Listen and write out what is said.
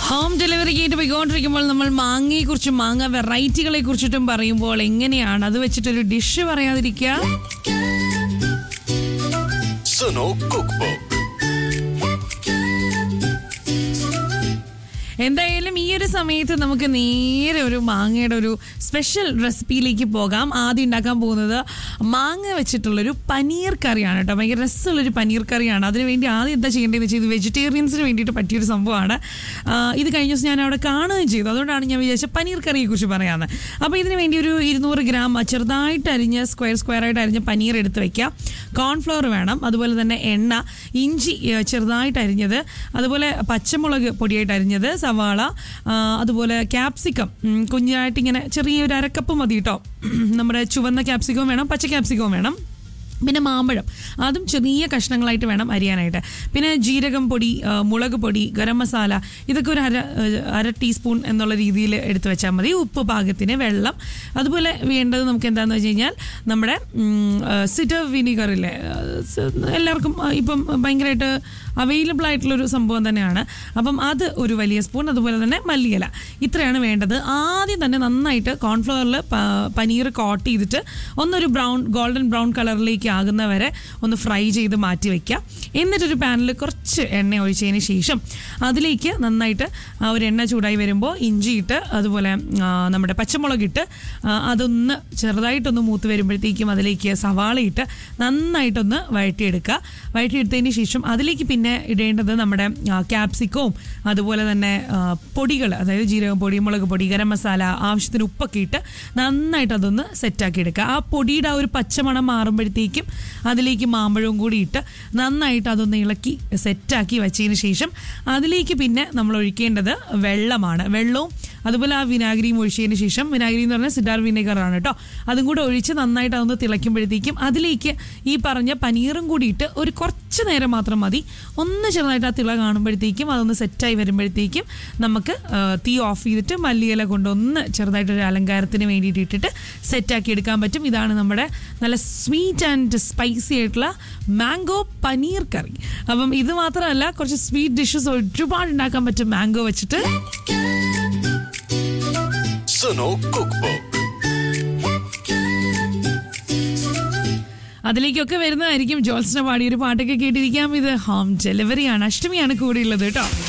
home delivery ആയിട്ട് പോയിക്കൊണ്ടിരിക്കുമ്പോൾ നമ്മൾ മാങ്ങയെ കുറിച്ചും മാങ്ങ വെറൈറ്റികളെ കുറിച്ചിട്ടും പറയുമ്പോൾ എങ്ങനെയാണ് അത് വെച്ചിട്ടൊരു ഡിഷ് പറയാതിരിക്കുക സുനോ കുക്ക് ബുക്ക് എന്തായാലും ഈ ഒരു സമയത്ത് നമുക്ക് നേരെ ഒരു മാങ്ങയുടെ ഒരു സ്പെഷ്യൽ റെസിപ്പിയിലേക്ക് പോകാം ആദ്യം ഉണ്ടാക്കാൻ പോകുന്നത് മാങ്ങ വെച്ചിട്ടുള്ളൊരു പനീർ കറിയാണ് കേട്ടോ ഭയങ്കര രസമുള്ളൊരു പനീർ കറിയാണ് അതിനുവേണ്ടി ആദ്യം എന്താ ചെയ്യേണ്ടതെന്ന് വെച്ചാൽ ഇത് വെജിറ്റേറിയൻസിന് വേണ്ടിയിട്ട് പറ്റിയൊരു സംഭവമാണ് ആ, ഇത് കഴിഞ്ഞ ദിവസം ഞാൻ അവിടെ കാണുകയും ചെയ്തു അതുകൊണ്ടാണ് ഞാൻ വിചാരിച്ചത് പനീർ കറിയെ കുറിച്ച് പറയാമെന്ന് അപ്പോൾ ഇതിന് വേണ്ടി ഒരു ഇരുന്നൂറ് ഗ്രാം ചെറുതായിട്ട് അരിഞ്ഞ് സ്ക്വയർ സ്ക്വയർ ആയിട്ട് അരിഞ്ഞ പനീർ എടുത്ത് വെക്കാം കോൺഫ്ലവർ വേണം അതുപോലെ തന്നെ എണ്ണ ഇഞ്ചി ഏ, ചെറുതായിട്ട് അരിഞ്ഞത് അതുപോലെ പച്ചമുളക് പൊടിയായിട്ട് അരിഞ്ഞത് സവാള ആ, അതുപോലെ ക്യാപ്സിക്കം ഉം, കുഞ്ഞായിട്ട് ഇങ്ങനെ ചെറിയൊരു അരക്കപ്പ് മതി കേട്ടോ നമ്മുടെ ചുവന്ന ക്യാപ്സിക്കവും വേണം പച്ച ക്യാപ്സിക്കവും വേണം പിന്നെ മാമ്പഴം അതും ചെറിയ കഷ്ണങ്ങളായിട്ട് വേണം അരിയാനായിട്ട് പിന്നെ ജീരകം പൊടി ആ, മുളക് പൊടി ഗരം മസാല ഇതൊക്കെ ഒരു അര ആ, അര ടീസ്പൂൺ എന്നുള്ള രീതിയിൽ എടുത്തു വെച്ചാൽ മതി ഉപ്പ് പാകത്തിന് വെള്ളം അതുപോലെ വേണ്ടത് നമുക്ക് എന്താണെന്ന് വെച്ച് കഴിഞ്ഞാൽ നമ്മുടെ സിറ്റർ വിനീഗർ ഇല്ലേ ആ, സ- എല്ലാവർക്കും ആ, ഇപ്പം ഭയങ്കരമായിട്ട് അവൈലബിൾ ആയിട്ടുള്ളൊരു സംഭവം തന്നെയാണ് അപ്പം അത് ഒരു വലിയ സ്പൂൺ അതുപോലെ തന്നെ മല്ലിയില ഇത്രയാണ് വേണ്ടത് ആദ്യം തന്നെ നന്നായിട്ട് കോൺഫ്ലവറിൽ പനീർ കോട്ട് ചെയ്തിട്ട് ഒന്നൊരു ബ്രൗൺ ഗോൾഡൻ ബ്രൗൺ കളറിലേക്ക് ആകുന്ന വരെ ഒന്ന് ഫ്രൈ ചെയ്ത് മാറ്റി വെക്കുക എന്നിട്ടൊരു പാനിൽ കുറച്ച് എണ്ണ ഒഴിച്ചതിന് ശേഷം അതിലേക്ക് നന്നായിട്ട് ആ ഒരു എണ്ണ ചൂടായി വരുമ്പോൾ ഇഞ്ചിയിട്ട് അതുപോലെ ആ, നമ്മുടെ പച്ചമുളകിട്ട് ആ, അതൊന്ന് ചെറുതായിട്ടൊന്ന് മൂത്ത് വരുമ്പോഴത്തേക്കും അതിലേക്ക് സവാള ഇട്ട് നന്നായിട്ടൊന്ന് വഴറ്റിയെടുക്കുക വഴറ്റിയെടുത്തതിന് ശേഷം അതിലേക്ക് പിന്നെ ഇടേണ്ടത് നമ്മുടെ ക്യാപ്സിക്കവും അതുപോലെ തന്നെ പൊടികൾ അതായത് ജീരകം പൊടി മുളക് പൊടി ഗരം മസാല ആവശ്യത്തിന് ഉപ്പൊക്കെ ഇട്ട് നന്നായിട്ട് അതൊന്ന് സെറ്റാക്കി എടുക്കുക ആ പൊടിയുടെ ആ ഒരു പച്ചമണം മാറുമ്പോഴത്തേക്കും അതിലേക്ക് മാമ്പഴവും കൂടി ഇട്ട് നന്നായിട്ട് അതൊന്ന് ഇളക്കി സെറ്റാക്കി വെച്ചതിന് ശേഷം അതിലേക്ക് പിന്നെ നമ്മൾ ഒഴിക്കേണ്ടത് വെള്ളമാണ് വെള്ളവും അതുപോലെ ആ വിനാഗിരിയും ഒഴിച്ചതിന് ശേഷം വിനാഗിരി എന്ന് പറഞ്ഞാൽ സിഡാർ വിനെഗർ ആണ് കേട്ടോ അതും കൂടെ ഒഴിച്ച് നന്നായിട്ട് അതൊന്ന് തിളയ്ക്കുമ്പോഴത്തേക്കും അതിലേക്ക് ഈ പറഞ്ഞ പനീറും കൂടി ഇട്ട് ഒരു കുറച്ച് നേരം മാത്രം മതി ഒന്ന് ചെറുതായിട്ട് ആ തിള കാണുമ്പോഴത്തേക്കും അതൊന്ന് സെറ്റായി വരുമ്പോഴത്തേക്കും നമുക്ക് ആ, തീ ഓഫ് ചെയ്തിട്ട് മല്ലിയില കൊണ്ട് ഒന്ന് ചെറുതായിട്ടൊരു അലങ്കാരത്തിന് വേണ്ടിയിട്ട് ഇട്ടിട്ട് സെറ്റാക്കി എടുക്കാൻ പറ്റും ഇതാണ് നമ്മുടെ നല്ല സ്വീറ്റ് ആൻഡ് സ്പൈസി ആയിട്ടുള്ള മാംഗോ പനീർ കറി അപ്പം ഇത് മാത്രമല്ല കുറച്ച് സ്വീറ്റ് ഡിഷസ് ഒരുപാട് ഉണ്ടാക്കാൻ പറ്റും മാംഗോ വെച്ചിട്ട് സുനോ കുക്ക് ബുക്ക് അതിലേക്കൊക്കെ വരുന്നതായിരിക്കും ജോൾസിനെ പാടിയൊരു പാട്ടൊക്കെ കേട്ടിരിക്കാം ഇത് ഹോം ഡെലിവറിയാണ് അഷ്ടമിയാണ് കൂടെയുള്ളത് കേട്ടോ